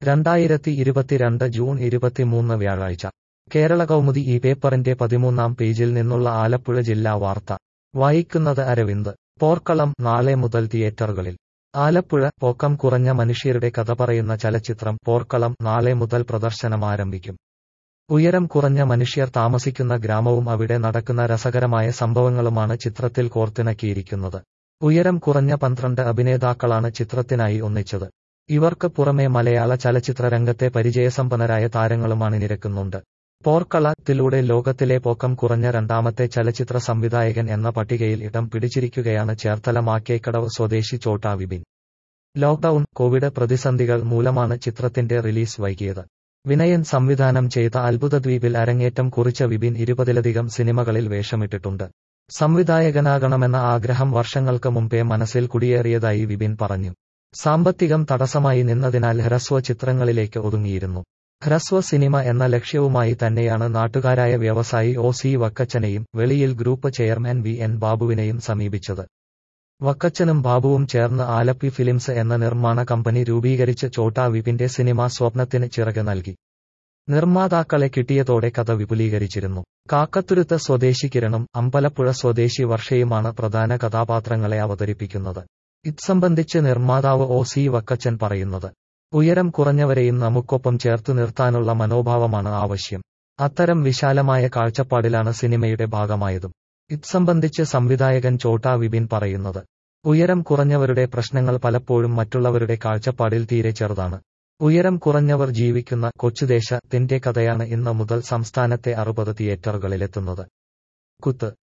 രണ്ടായിരത്തി ഇരുപത്തിരണ്ട് ജൂൺ ഇരുപത്തിമൂന്ന് വ്യാഴാഴ്ച കേരള കൗമുദി ഈ പേപ്പറിന്റെ പതിമൂന്നാം പേജിൽ നിന്നുള്ള ആലപ്പുഴ ജില്ലാ വാർത്ത വായിക്കുന്നത് അരവിന്ദ് പോർക്കളം നാളെ മുതൽ തിയേറ്ററുകളിൽ ആലപ്പുഴ പൊക്കം കുറഞ്ഞ മനുഷ്യരുടെ കഥ പറയുന്ന ചലച്ചിത്രം പോർക്കളം നാളെ മുതൽ പ്രദർശനം ആരംഭിക്കും ഉയരം കുറഞ്ഞ മനുഷ്യർ താമസിക്കുന്ന ഗ്രാമവും അവിടെ നടക്കുന്ന രസകരമായ സംഭവങ്ങളുമാണ് ചിത്രത്തിൽ കോർത്തിണക്കിയിരിക്കുന്നത് ഉയരം കുറഞ്ഞ പന്ത്രണ്ട് അഭിനേതാക്കളാണ് ചിത്രത്തിനായി ഒന്നിച്ചത് ഇവർക്ക് പുറമെ മലയാള ചലച്ചിത്ര രംഗത്തെ പരിചയസമ്പന്നരായ താരങ്ങളുമാണ് നിരക്കുന്നുണ്ട് പോർക്കളത്തിലൂടെ ലോകത്തിലെ പൊക്കം കുറഞ്ഞ രണ്ടാമത്തെ ചലച്ചിത്ര സംവിധായകൻ എന്ന പട്ടികയിൽ ഇടം പിടിച്ചിരിക്കുകയാണ് ചേർത്തല മാക്കേക്കടവ് സ്വദേശി ചോട്ടാ വിപിൻ ലോക്ഡൌൺ കോവിഡ് പ്രതിസന്ധികൾ മൂലമാണ് ചിത്രത്തിന്റെ റിലീസ് വൈകിയത് വിനയൻ സംവിധാനം ചെയ്ത അത്ഭുതദ്വീപിൽ അരങ്ങേറ്റം കുറിച്ച വിപിൻ ഇരുപതിലധികം സിനിമകളിൽ വേഷമിട്ടിട്ടുണ്ട് സംവിധായകനാകണമെന്ന ആഗ്രഹം വർഷങ്ങൾക്ക് മുമ്പേ മനസ്സിൽ കുടിയേറിയതായി വിപിൻ പറഞ്ഞു സാമ്പത്തികം തടസ്സമായി നിന്നതിനാൽ ഹ്രസ്വ ചിത്രങ്ങളിലേക്ക് ഒതുങ്ങിയിരുന്നു ഹ്രസ്വ സിനിമ എന്ന ലക്ഷ്യവുമായി തന്നെയാണ് നാട്ടുകാരായ വ്യവസായി ഒ സി വക്കച്ചനെയും വെളിയിൽ ഗ്രൂപ്പ് ചെയർമാൻ വി എൻ ബാബുവിനെയും സമീപിച്ചത് വക്കച്ചനും ബാബുവും ചേർന്ന് ആലപ്പി ഫിലിംസ് എന്ന നിർമ്മാണ കമ്പനി രൂപീകരിച്ച് ചോട്ടാ വിപിന്റെ സിനിമ സ്വപ്നത്തിന് ചിറക് നൽകി നിർമ്മാതാക്കളെ കിട്ടിയതോടെ കഥ വിപുലീകരിച്ചിരുന്നു കാക്കത്തുരുത്ത് സ്വദേശി കിരണും അമ്പലപ്പുഴ സ്വദേശി വർഷയുമാണ് പ്രധാന കഥാപാത്രങ്ങളെ അവതരിപ്പിക്കുന്നത് ഇത് സംബന്ധിച്ച് നിർമ്മാതാവ് ഒ സി വക്കച്ചൻ പറയുന്നത് ഉയരം കുറഞ്ഞവരെയും നമുക്കൊപ്പം ചേർത്തു നിർത്താനുള്ള മനോഭാവമാണ് ആവശ്യം അത്തരം വിശാലമായ കാഴ്ചപ്പാടിലാണ് സിനിമയുടെ ഭാഗമായതും ഇത് സംബന്ധിച്ച് സംവിധായകൻ ചോട്ടാ വിപിൻ പറയുന്നത് ഉയരം കുറഞ്ഞവരുടെ പ്രശ്നങ്ങൾ പലപ്പോഴും മറ്റുള്ളവരുടെ കാഴ്ചപ്പാടിൽ തീരെ ചെറുതാണ് ഉയരം കുറഞ്ഞവർ ജീവിക്കുന്ന കൊച്ചുദേശത്തിന്റെ കഥയാണ് ഇന്ന് മുതൽ സംസ്ഥാനത്തെ അറുപത് തിയേറ്ററുകളിലെത്തുന്നത് കുത്ത്